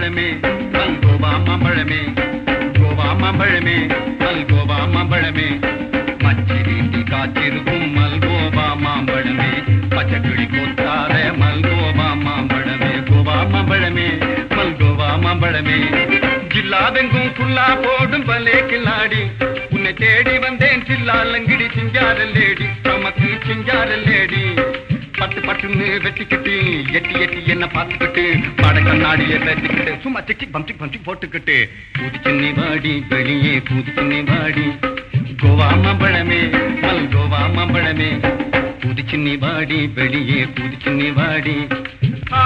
மாம்பழமே மல்கோவா மாம்பழமே கோவா மாம்பழமே மல்கோவா மாம்பழமே மச்சி வீட்டி காய்ச்சிருக்கும் மல்கோவா மாம்பழமே பச்சைக்கிளி கொத்தார மல்கோவா மாம்பழமே கோவா மாம்பழமே மல்கோவா மாம்பழமே ஜில்லாவெங்கும் புல்லா போடும் பலே கில்லாடி உன்னை தேடி வந்தேன் சில்லாலங்கிடி சிங்கார லேடி நமக்கு சிங்கார லேடி பட்டு பட்டுன்னு வெட்டிக்கிட்டு எட்டி எட்டி என்ன பார்த்துக்கிட்டு பட கண்ணாடியை வெட்டிக்கிட்டு சும்மா சிக்கி பம்சி பம்சி போட்டுக்கிட்டு பூதி சின்னி வாடி வெளியே பூதி சின்னி வாடி கோவா மாம்பழமே மல் கோவா மாம்பழமே பூதி சின்னி வாடி வெளியே பூதி சின்னி வாடி ஆ,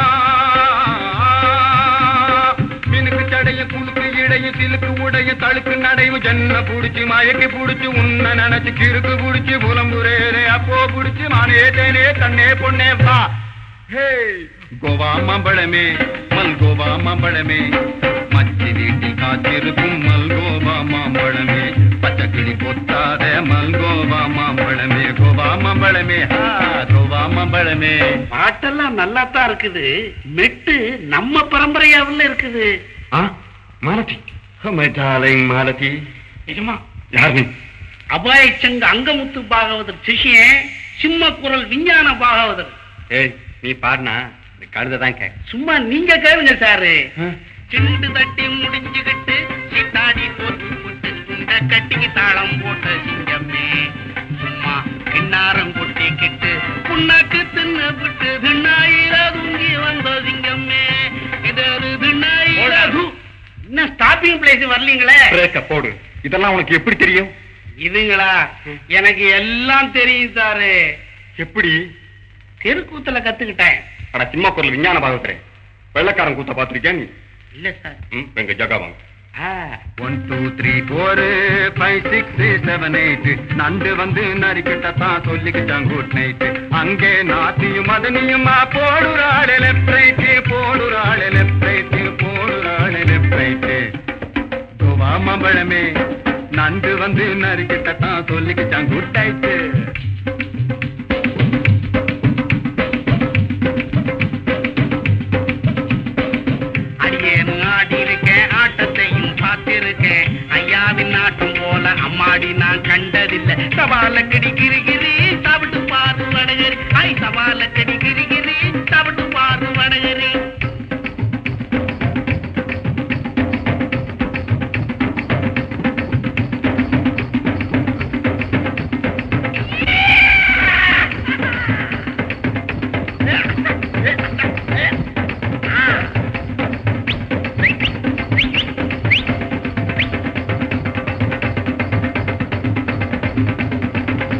மினுக்கு தடைய குலுக்கு இடைய சிலுக்கு உடைய தழுக்கு நடையும் ஜன்ன புடிச்சு மயக்கி புடிச்சு உன்ன நினைச்சு கிறுக்கு புடிச்சு புலம்புரேரே அப்போ புடிச்சு மானே தேனே கண்ணே பொண்ணே வா ஹே கோவா மாம்பழமே மல் கோவா மாம்பழமே மச்சி வீட்டி காத்திருக்கும் மல்கோவா மாம்பழமே பச்சை கிளி கொத்தாத மல்கோவா மாம்பழமே கோவா மாம்பழமே ஆ, கோவா மாம்பழமே பாட்டெல்லாம் நல்லா தான் இருக்குது மெட்டு நம்ம பரம்பரையாவில் இருக்குது ஆ மாலதி மை டார்லிங் மாலதி நிஜமா யார் நீ அபாய சங்க அங்கமுத்து பாகவதர் சிஷியன் சிம்ம குரல் விஞ்ஞான பாகவதர் ஏய் நீ பாடினா இந்த கழுதை தான் கேட்க சும்மா நீங்க கேளுங்க சாரு சிண்டு தட்டி முடிஞ்சுகிட்டு சித்தாடி போட்டு போட்டு இந்த கட்டிக்கு தாளம் போட்ட சிங்கமே சும்மா கிண்ணாரம் கொட்டிக்கிட்டு புண்ணாக்கு தின்னு விட்டு திண்ணாயில தூங்கி வந்த சிங்கமே இது ஒரு திண்ணாயில தூ- இன்னும் ஸ்டாப்பிங் பிளேஸ் வரலீங்களே பிரேக்க போடு இதெல்லாம் உனக்கு எப்படி தெரியும் இதுங்களா எனக்கு எல்லாம் தெரியும் சாரு எப்படி தெருக்கூத்துல கத்துக்கிட்டேன் அட சினிமா குரல் விஞ்ஞான பாகத்திரே வெள்ளக்காரன் கூத்த பாத்திருக்கியா நீ இல்ல சார் ம், எங்க ஜகா வாங்க ஆ one two three four five six seven eight நண்டு வந்து நரிக்கிட்டத்தான் சொல்லிக்கிட்டான் குட் நைட் அங்கே நாத்தியும் மதனியுமா போடுறாள் லெஃப்ட் ரைட் போடுறாள் லெஃப்ட் ரைட் போடுறாள் லெஃப்ட் ரைட் கோவா மாம்பழமே நண்டு வந்து நரிக்கிட்டத்தான் சொல்லிக்கிட்டான் குட் நைட் அடியேனு ஆடி இருக்கேன் ஆட்டத்தையும் பார்த்திருக்கேன் ஐயாவின் ஆட்டம் போல அம்மாடி நான் கண்டதில்லை சவால கடி கிரிகிரி சாப்பிட்டு பாரு வடகரி ஐ சவால கடி கிரிகிரி சாப்பிட்டு பாரு வடகரி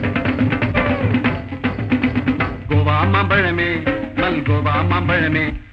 கோவா மாம்பழமே மல் கோவா மாம்பழமே